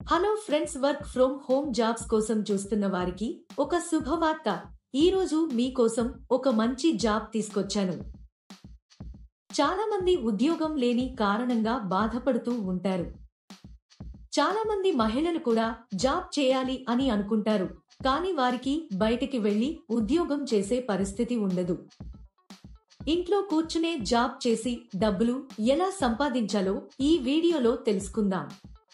hello friends work from home jobs కోసం చూస్తున్న వారికి ఒక శుభవార్త ఈ రోజు మీకోసం ఒక మంచి జాబ్ తీసుకొచ్చాను చాలా మంది ఉద్యోగం లేని కారణంగా బాధపడుతూ ఉంటారు చాలా మంది మహిళలు కూడా జాబ్ చేయాలి అని అనుకుంటారు కానీ వారికి బయటికి వెళ్లి ఉద్యోగం చేసే పరిస్థితి ఉండదు ఇంట్లో కూర్చునే జాబ్ చేసి డబ్బులు ఎలా సంపాదించాలో ఈ వీడియోలో తెలుసుకుందాం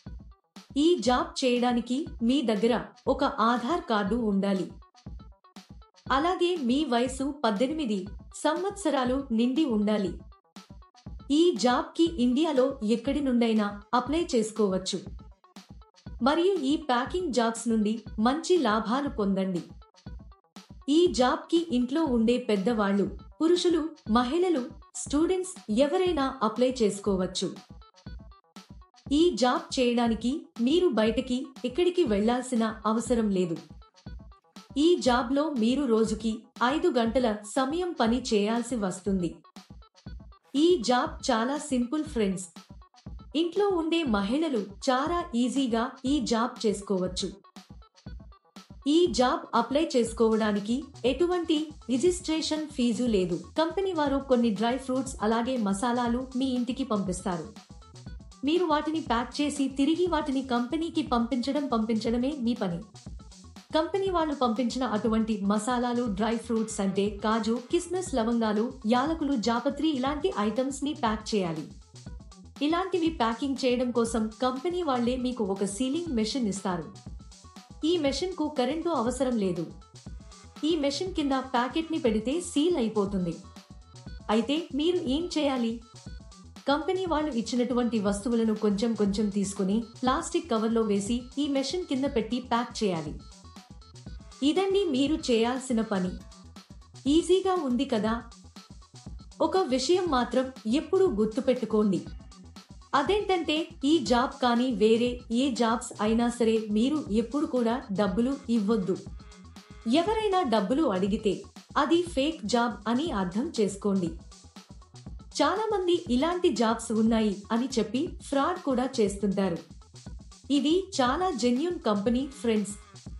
ఈ జాబ్ చేయడానికి మీ దగ్గర ఒక ఆధార్ కార్డు ఉండాలి అలాగే మీ వయసు పద్దెనిమిది సంవత్సరాలు నిండి ఉండాలి ఈ జాబ్ కి ఇండియాలో ఎక్కడి నుండైనా అప్లై చేసుకోవచ్చు మరియు ఈ ప్యాకింగ్ జాబ్స్ నుండి మంచి లాభాలు పొందండి ఈ జాబ్ కి ఇంట్లో ఉండే పెద్దవాళ్లు పురుషులు మహిళలు స్టూడెంట్స్ ఎవరైనా అప్లై చేసుకోవచ్చు ఈ జాబ్ చేయడానికి మీరు బయటకి ఎక్కడికి వెళ్లాల్సిన అవసరం లేదు ఈ జాబ్లో మీరు రోజుకి ఐదు గంటల సమయం పని చేయాల్సి వస్తుంది ఈ జాబ్ చాలా సింపుల్ ఫ్రెండ్స్ ఇంట్లో ఉండే మహిళలు చాలా ఈజీగా ఈ జాబ్ చేసుకోవచ్చు ఈ జాబ్ అప్లై చేసుకోవడానికి ఎటువంటి రిజిస్ట్రేషన్ ఫీజు లేదు కంపెనీ వారు కొన్ని డ్రై ఫ్రూట్స్ అలాగే మసాలాలు మీ ఇంటికి పంపిస్తారు మీరు వాటిని ప్యాక్ చేసి తిరిగి వాటిని కంపెనీకి పంపించడం పంపించడమే మీ పని కంపెనీ వాళ్ళు పంపించిన అటువంటి మసాలాలు డ్రై ఫ్రూట్స్ అంటే కాజు కిస్మిస్ లవంగాలు యాలకులు జాపత్రి ఇలాంటి ఐటమ్స్ ని ప్యాక్ చేయాలి ఇలాంటివి ప్యాకింగ్ చేయడం కోసం కంపెనీ వాళ్లే మీకు ఒక సీలింగ్ మెషిన్ ఇస్తారు ఈ మెషిన్ కు కరెంటు అవసరం లేదు ఈ మెషిన్ కింద ప్యాకెట్ ని పెడితే సీల్ అయిపోతుంది అయితే మీరు ఏం చేయాలి కంపెనీ వాళ్ళు ఇచ్చినటువంటి వస్తువులను కొంచెం కొంచెం తీసుకుని ప్లాస్టిక్ కవర్లో వేసి ఈ మెషిన్ కింద పెట్టి ప్యాక్ చేయాలి ఇదండి మీరు చేయాల్సిన పని ఈజీగా ఉంది కదా ఒక విషయం మాత్రం ఎప్పుడూ గుర్తుపెట్టుకోండి అదేంటంటే ఈ జాబ్ కానీ వేరే ఏ జాబ్స్ అయినా సరే మీరు ఎప్పుడు కూడా డబ్బులు ఇవ్వొద్దు ఎవరైనా డబ్బులు అడిగితే అది ఫేక్ జాబ్ అని అర్థం చేసుకోండి చాలా మంది ఇలాంటి జాబ్స్ ఉన్నాయి అని చెప్పి ఫ్రాడ్ కూడా చేస్తుంటారు ఇది చాలా జెన్యున్ కంపెనీ ఫ్రెండ్స్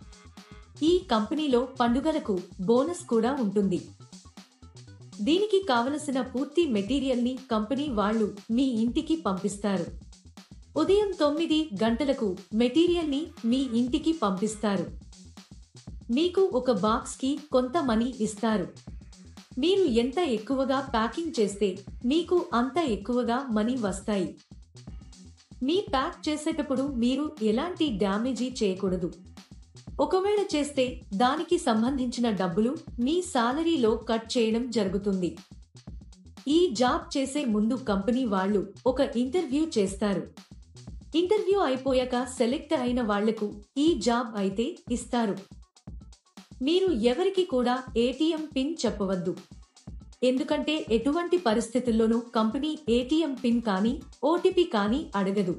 ఈ కంపెనీలో పండుగలకు బోనస్ కూడా ఉంటుంది దీనికి కావలసిన పూర్తి మెటీరియల్ ని కంపెనీ వాళ్ళు మీ ఇంటికి పంపిస్తారు ఉదయం తొమ్మిది గంటలకు మెటీరియల్ ని మీ ఇంటికి పంపిస్తారు మీకు ఒక బాక్స్ కి కొంత మనీ ఇస్తారు మీరు ఎంత ఎక్కువగా ప్యాకింగ్ చేస్తే మీకు అంత ఎక్కువగా మనీ వస్తాయి మీ ప్యాక్ చేసేటప్పుడు మీరు ఎలాంటి డ్యామేజీ చేయకూడదు ఒకవేళ చేస్తే దానికి సంబంధించిన డబ్బులు మీ సాలరీలో కట్ చేయడం జరుగుతుంది ఈ జాబ్ చేసే ముందు కంపెనీ వాళ్ళు ఒక ఇంటర్వ్యూ చేస్తారు ఇంటర్వ్యూ అయిపోయాక సెలెక్ట్ అయిన వాళ్లకు ఈ జాబ్ అయితే ఇస్తారు మీరు ఎవరికి కూడా ఏటీఎం పిన్ చెప్పవద్దు ఎందుకంటే ఎటువంటి పరిస్థితుల్లోనూ కంపెనీ ఏటీఎం పిన్ కానీ ఓటీపీ కానీ అడగదు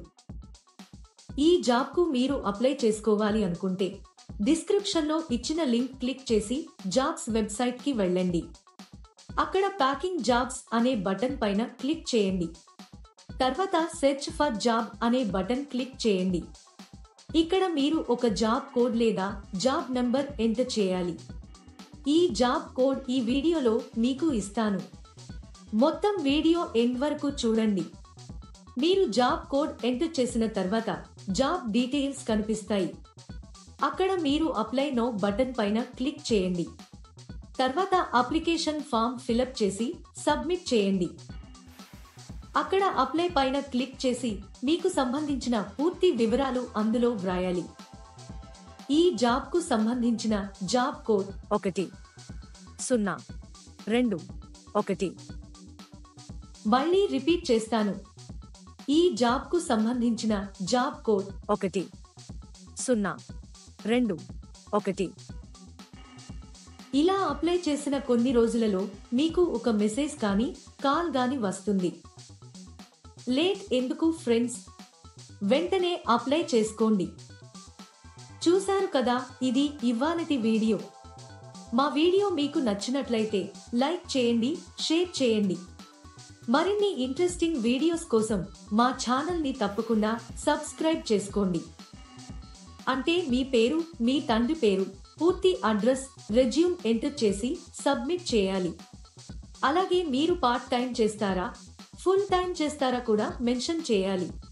ఈ జాబ్కు మీరు అప్లై చేసుకోవాలి అనుకుంటే డిస్క్రిప్షన్లో ఇచ్చిన లింక్ క్లిక్ చేసి జాబ్స్ వెబ్సైట్కి వెళ్ళండి అక్కడ ప్యాకింగ్ జాబ్స్ అనే బటన్ పైన క్లిక్ చేయండి తర్వాత సెర్చ్ ఫర్ జాబ్ అనే బటన్ క్లిక్ చేయండి ఇక్కడ మీరు ఒక జాబ్ కోడ్ లేదా జాబ్ నంబర్ ఎంటర్ చేయాలి ఈ జాబ్ కోడ్ ఈ వీడియోలో మీకు ఇస్తాను మొత్తం వీడియో ఎండ్ వరకు చూడండి మీరు జాబ్ కోడ్ ఎంటర్ చేసిన తర్వాత జాబ్ డీటెయిల్స్ కనిపిస్తాయి అక్కడ మీరు అప్లై నో బటన్ పైన క్లిక్ చేయండి తర్వాత అప్లికేషన్ ఫామ్ ఫిలప్ చేసి సబ్మిట్ చేయండి అక్కడ అప్లై పైన క్లిక్ చేసి మీకు సంబంధించిన పూర్తి వివరాలు అందులో వ్రాయాలి ఈ జాబ్ కు సంబంధించిన జాబ్ కోడ్ ఒకటి సున్నా రెండు ఒకటి మళ్ళీ రిపీట్ చేస్తాను ఈ జాబ్ కు సంబంధించిన జాబ్ కోడ్ ఒకటి సున్నా రెండు ఒకటి ఇలా అప్లై చేసిన కొన్ని రోజులలో మీకు ఒక మెసేజ్ కానీ కాల్ గాని వస్తుంది లేట్ ఎందుకు ఫ్రెండ్స్ వెంటనే అప్లై చేసుకోండి చూశారు కదా ఇది ఇవాళటి వీడియో మా వీడియో మీకు నచ్చినట్లయితే లైక్ చేయండి షేర్ చేయండి మరిన్ని ఇంట్రెస్టింగ్ వీడియోస్ కోసం మా ఛానల్ని తప్పకుండా సబ్స్క్రైబ్ చేసుకోండి అంటే మీ పేరు మీ తండ్రి పేరు పూర్తి అడ్రస్ రెజ్యూమ్ ఎంటర్ చేసి సబ్మిట్ చేయాలి అలాగే మీరు పార్ట్ టైం చేస్తారా ఫుల్ టైం చేస్తారా కూడా మెన్షన్ చేయాలి